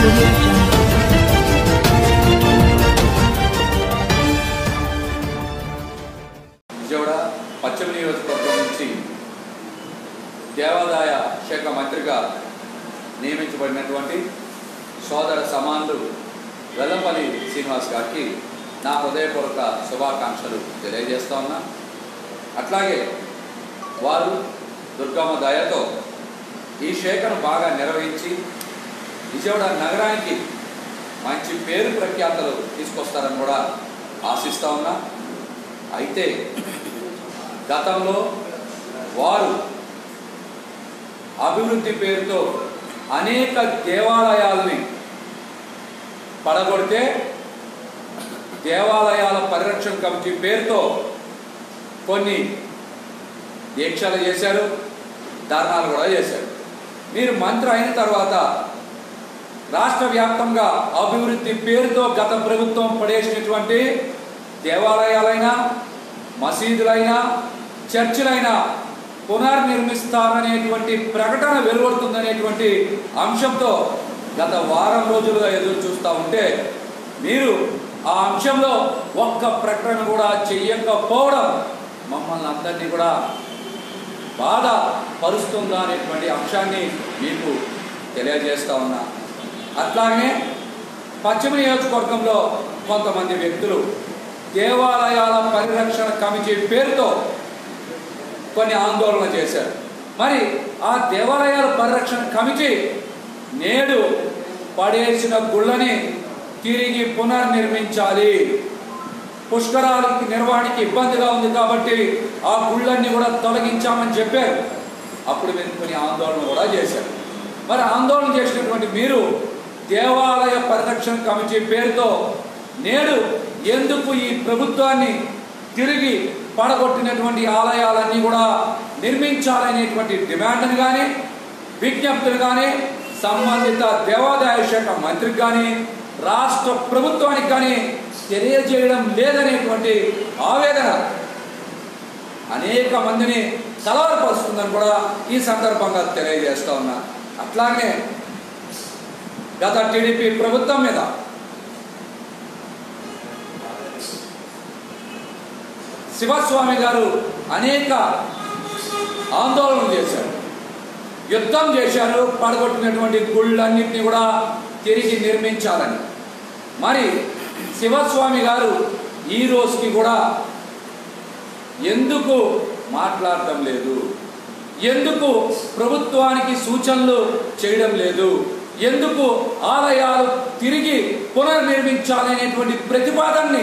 audio jungle. Vijayawada పశ్చిమ నియోజకవర్గం నుంచి దేవాదాయ శాఖ మంత్రిగా నియమించబడినటువంటి సోదర సమానులు వెల్లంపల్లి శ్రీనివాస్ గారికి నా హృదయపూర్వక శుభాకాంక్షలు తెలియజేస్తా ఉన్నా అట్లాగే వారు దుర్గమ్మ దయతో ఈ శాఖను బాగా నిర్వహించి విజయవాడ నగరానికి మంచి పేరు ప్రఖ్యాతలు తీసుకొస్తారని కూడా ఆశిస్తా ఉన్నా అయితే గతంలో వారు అభివృద్ధి పేరుతో అనేక దేవాలయాలని పడగొడితే దేవాలయాల పరిరక్షణ కమిటీ పేరుతో కొన్ని దీక్షలు చేశారు ధర్నాలు కూడా చేశారు మీరు మంత్రి అయిన తర్వాత రాష్ట్ర వ్యాప్తంగా అభివృద్ధి పేరుతో గత ప్రభుత్వం పడేసినటువంటి దేవాలయాలైనా మసీదులైనా చర్చిలైనా పునర్నిర్మిస్తారనేటువంటి ప్రకటన వెలువడుతుందనేటువంటి అంశంతో గత వారం రోజులుగా ఎదురు చూస్తూ ఉంటే మీరు ఆ అంశంలో ఒక్క ప్రకటన కూడా చెయ్యకపోవడం మమ్మల్ని అందరినీ కూడా బాధ పరుస్తుందా అనేటువంటి అంశాన్ని మీకు తెలియజేస్తా ఉన్నా అట్లాగే పశ్చిమ నియోజకవర్గంలో కొంతమంది వ్యక్తులు దేవాలయాల పరిరక్షణ కమిటీ పేరుతో కొన్ని ఆందోళన చేశారు మరి ఆ దేవాలయాల పరిరక్షణ కమిటీ నేడు పడేసిన గుళ్ళని తిరిగి పునర్నిర్మించాలి పుష్కరాలకి నిర్వహణకి ఇబ్బందిగా ఉంది కాబట్టి ఆ గుళ్ళన్ని కూడా తొలగించామని చెప్పారు అప్పుడు మీరు కొన్ని ఆందోళన కూడా చేశారు మరి ఆందోళన చేసినటువంటి మీరు దేవాలయ పరిరక్షణ కమిటీ పేరుతో నేడు ఎందుకు ఈ ప్రభుత్వాన్ని తిరిగి పడగొట్టినటువంటి ఆలయాలన్నీ కూడా నిర్మించాలనేటువంటి డిమాండ్ని కానీ విజ్ఞప్తులు కానీ సంబంధిత దేవాదాయ శాఖ మంత్రికి కానీ రాష్ట్ర ప్రభుత్వానికి కానీ తెలియజేయడం లేదనేటువంటి ఆవేదన అనేక మందిని కలవరపరుస్తుందని కూడా ఈ సందర్భంగా తెలియజేస్తా ఉన్నా అట్లాగే గత టీడీపీ ప్రభుత్వం మీద శివస్వామి గారు అనేక ఆందోళనలు చేశారు యుద్ధం చేశారు పడగొట్టినటువంటి గుళ్ళన్నింటినీ కూడా తిరిగి నిర్మించాలని మరి శివస్వామి గారు ఈ రోజుకి కూడా ఎందుకు మాట్లాడటం లేదు ఎందుకు ప్రభుత్వానికి సూచనలు చేయడం లేదు ఎందుకు ఆలయాలు తిరిగి పునర్నిర్మించాలనేటువంటి ప్రతిపాదనని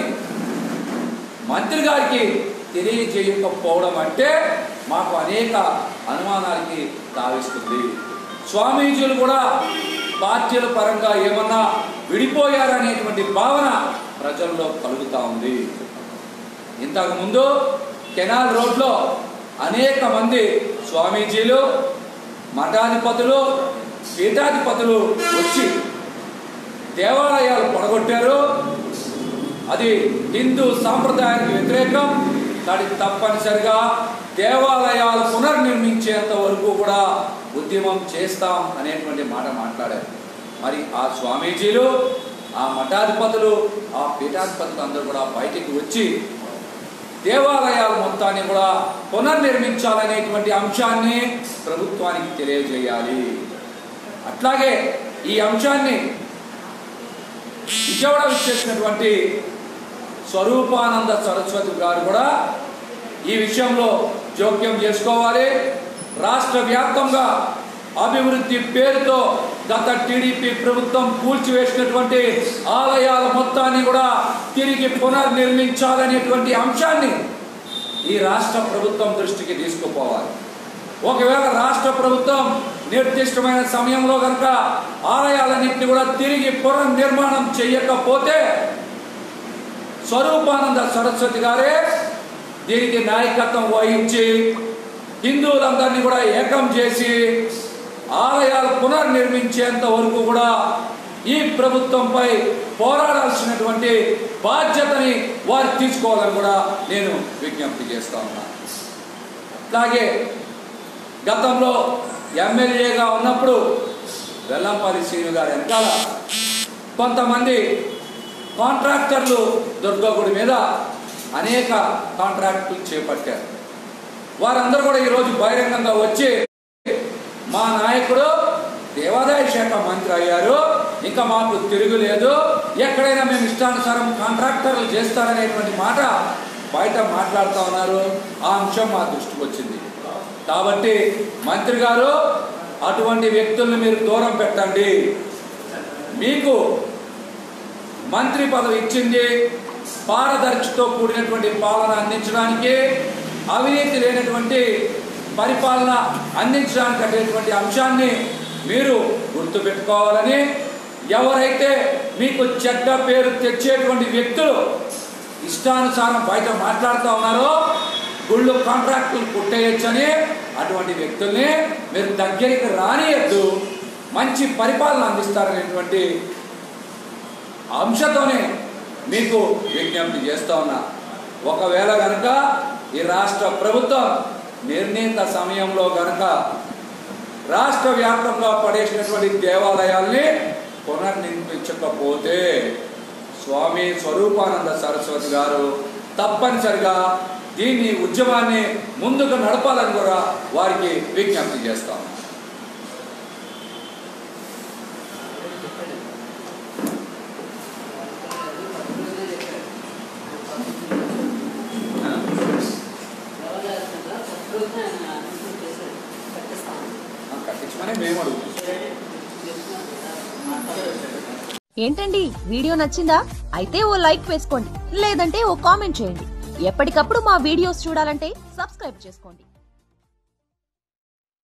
మంత్రి గారికి తెలియజేయకపోవడం అంటే మాకు అనేక అనుమానాలకి తావిస్తుంది స్వామీజీలు కూడా పార్టీల పరంగా ఏమన్నా విడిపోయారనేటువంటి భావన ప్రజల్లో కలుగుతూ ఉంది ఇంతకుముందు కెనాల్ రోడ్లో అనేక మంది స్వామీజీలు మఠాధిపతులు పీఠాధిపతులు వచ్చి దేవాలయాలు పొడగొట్టారు అది హిందూ సాంప్రదాయానికి వ్యతిరేకం దానికి తప్పనిసరిగా దేవాలయాలు పునర్నిర్మించేంత వరకు కూడా ఉద్యమం చేస్తాం అనేటువంటి మాట మాట్లాడారు మరి ఆ స్వామీజీలు ఆ మఠాధిపతులు ఆ పీఠాధిపతులు అందరూ కూడా బయటికి వచ్చి దేవాలయాల మొత్తాన్ని కూడా పునర్నిర్మించాలనేటువంటి అంశాన్ని ప్రభుత్వానికి తెలియజేయాలి అట్లాగే ఈ అంశాన్ని విజయవాడ విచ్చేసినటువంటి స్వరూపానంద సరస్వతి గారు కూడా ఈ విషయంలో జోక్యం చేసుకోవాలి రాష్ట్ర వ్యాప్తంగా అభివృద్ధి పేరుతో గత టీడీపీ ప్రభుత్వం కూల్చివేసినటువంటి ఆలయాల మొత్తాన్ని కూడా తిరిగి పునర్నిర్మించాలనేటువంటి అంశాన్ని ఈ రాష్ట్ర ప్రభుత్వం దృష్టికి తీసుకుపోవాలి ఒకవేళ రాష్ట్ర ప్రభుత్వం నిర్దిష్టమైన సమయంలో కనుక ఆలయాలన్నింటినీ కూడా తిరిగి పునర్నిర్మాణం చేయకపోతే స్వరూపానంద సరస్వతి గారే దీనికి నాయకత్వం వహించి హిందువులందరినీ కూడా ఏకం చేసి ఆలయాలు పునర్నిర్మించేంత వరకు కూడా ఈ ప్రభుత్వంపై పోరాడాల్సినటువంటి బాధ్యతని వారు తీసుకోవాలని కూడా నేను విజ్ఞప్తి చేస్తా ఉన్నాను అలాగే గతంలో ఎమ్మెల్యేగా ఉన్నప్పుడు వెల్లంపల్లి శ్రీను గారు వెనకాల కొంతమంది కాంట్రాక్టర్లు దుర్గగుడి మీద అనేక కాంట్రాక్టులు చేపట్టారు వారందరూ కూడా ఈరోజు బహిరంగంగా వచ్చి మా నాయకుడు దేవాదాయ శాఖ మంత్రి అయ్యారు ఇంకా మాకు తిరుగులేదు ఎక్కడైనా మేము ఇష్టానుసారం కాంట్రాక్టర్లు చేస్తారనేటువంటి మాట బయట మాట్లాడుతూ ఉన్నారు ఆ అంశం మా దృష్టికి వచ్చింది కాబట్టి మంత్రి గారు అటువంటి వ్యక్తుల్ని మీరు దూరం పెట్టండి మీకు మంత్రి పదవి ఇచ్చింది పారదర్శితో కూడినటువంటి పాలన అందించడానికి అవినీతి లేనటువంటి పరిపాలన అందించడానికి అనేటువంటి అంశాన్ని మీరు గుర్తుపెట్టుకోవాలని ఎవరైతే మీకు చెడ్డ పేరు తెచ్చేటువంటి వ్యక్తులు ఇష్టానుసారం బయట మాట్లాడుతూ ఉన్నారో గుళ్ళు కాంట్రాక్టులు కుట్టేయచ్చని అటువంటి వ్యక్తుల్ని మీరు దగ్గరికి రానియద్దు మంచి పరిపాలన అందిస్తారనేటువంటి అంశతోనే మీకు విజ్ఞప్తి చేస్తా ఉన్నా ఒకవేళ కనుక ఈ రాష్ట్ర ప్రభుత్వం నిర్ణీత సమయంలో కనుక రాష్ట్ర వ్యాప్తంగా పడేసినటువంటి దేవాలయాల్ని పునర్నిర్మించకపోతే స్వామి స్వరూపానంద సరస్వతి గారు తప్పనిసరిగా దీన్ని ఉద్యమాన్ని ముందుకు నడపాలని కూడా వారికి విజ్ఞప్తి చేస్తాం కట్టించమని మేము అడుగుతున్నాం ఏంటండి వీడియో నచ్చిందా అయితే ఓ లైక్ వేసుకోండి లేదంటే ఓ కామెంట్ చేయండి ఎప్పటికప్పుడు మా వీడియోస్ చూడాలంటే సబ్స్క్రైబ్ చేసుకోండి